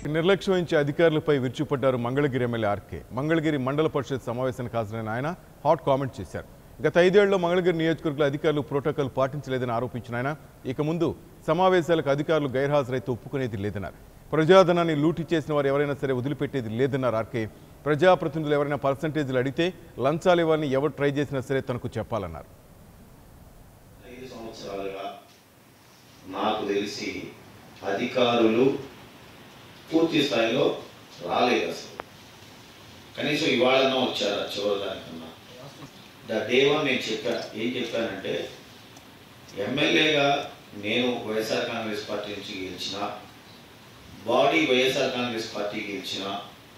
నిర్లక్ష్యం వహించే అధికారులపై విరుచుపడ్డారు మంగళగిరి ఎమ్మెల్యే ఆర్కే మంగళగిరి మండల పరిషత్ సమావేశానికి హాజరైన ఆయన హాట్ కామెంట్ చేశారు గత ఐదేళ్లలో మంగళగిరి నియోజకవర్గంలో అధికారులు ప్రోటోకాల్ పాటించలేదని ఆరోపించిన ఆయన ఇక ముందు సమావేశాలకు అధికారులు గైర్హాజరైతే ఒప్పుకునేది లేదన్నారు ప్రజాధనాన్ని లూటీ చేసిన వారు ఎవరైనా సరే వదిలిపెట్టేది లేదన్నారు ఆర్కే ప్రజాప్రతినిధులు ఎవరైనా పర్సంటేజ్లు అడిగితే లంచాలు ఇవ్వాలని ఎవరు ట్రై చేసినా సరే తనకు చెప్పాలన్నారు ఐదు సంవత్సరాలుగా నాకు తెలిసి అధికారులు పూర్తి స్థాయిలో రాలేదు అసలు కనీసం ఇవాళన్నా వచ్చారా చివరి దానికన్నా ద డే వన్ నేను చెప్పా ఏం చెప్పానంటే ఎమ్మెల్యేగా నేను వైఎస్ఆర్ కాంగ్రెస్ పార్టీ నుంచి గెలిచిన బాడీ వైఎస్ఆర్ కాంగ్రెస్ పార్టీ గెలిచిన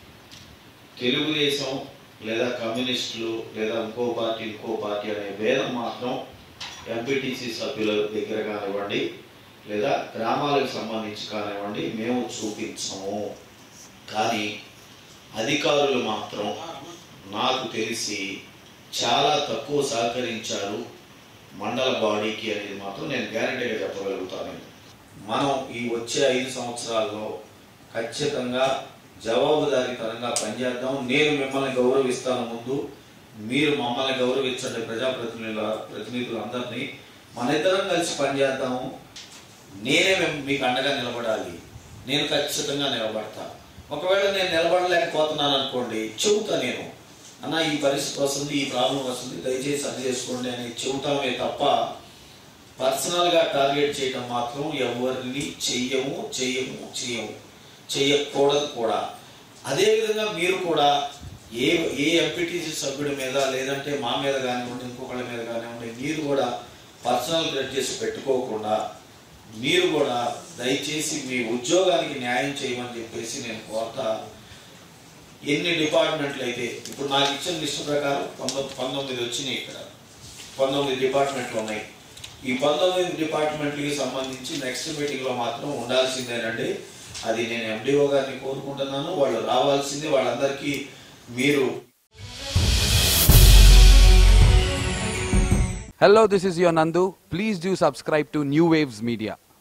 తెలుగుదేశం లేదా కమ్యూనిస్టులు లేదా ఇంకో పార్టీ ఇంకో పార్టీ అనే భేదం మాత్రం ఎంపీటీసీ సభ్యుల దగ్గర కానివ్వండి లేదా గ్రామాలకు సంబంధించి కానివ్వండి మేము చూపించము కానీ అధికారులు మాత్రం నాకు తెలిసి చాలా తక్కువ సహకరించారు మండల బాడీకి అనేది మాత్రం నేను గ్యారంటీగా చెప్పగలుగుతాను మనం ఈ వచ్చే ఐదు సంవత్సరాల్లో ఖచ్చితంగా జవాబుదారీతనంగా పనిచేద్దాం నేను మిమ్మల్ని గౌరవిస్తాను ముందు మీరు మమ్మల్ని గౌరవించండి ప్రజాప్రతినిధుల ప్రతినిధులందరినీ మన ఇద్దరం కలిసి పనిచేద్దాము నేనే మిమ్- మీకు అండగా నిలబడాలి నేను ఖచ్చితంగా నిలబడతా ఒకవేళ నేను నిలబడలేకపోతున్నాను అనుకోండి చెబుతా నేను అన్న ఈ పరిస్థితి వస్తుంది ఈ ప్రాబ్లం వస్తుంది దయచేసి అది చేసుకోండి అని చెబుతామే తప్ప పర్సనల్గా టార్గెట్ చేయడం మాత్రం ఎవరిని చెయ్యము చెయ్యము చెయ్యము చెయ్యకూడదు కూడా అదేవిధంగా మీరు కూడా ఏ ఏ ఎంపీటీసీ సభ్యుడి మీద లేదంటే మా మీద కానివ్వండి ఇంకొకళ్ళ మీద కానివ్వండి మీరు కూడా పర్సనల్ గ్రడ్జెస్ పెట్టుకోకుండా మీరు కూడా దయచేసి మీ ఉద్యోగానికి న్యాయం చేయమని చెప్పేసి నేను కోరుతా ఎన్ని డిపార్ట్మెంట్లు అయితే ఇప్పుడు నాకు ఇచ్చిన లిస్టు ప్రకారం పంతొమ్మిది పంతొమ్మిది వచ్చినాయి ఇక్కడ పంతొమ్మిది డిపార్ట్మెంట్లు ఉన్నాయి ఈ పంతొమ్మిది డిపార్ట్మెంట్లకి సంబంధించి నెక్స్ట్ మీటింగ్లో మాత్రం ఉండాల్సిందేనండి అది నేను ఎండిఓ గారిని కోరుకుంటున్నాను వాళ్ళు రావాల్సిందే వాళ్ళందరికీ మీరు Hello, this is your Nandu. Please do subscribe to New Waves Media.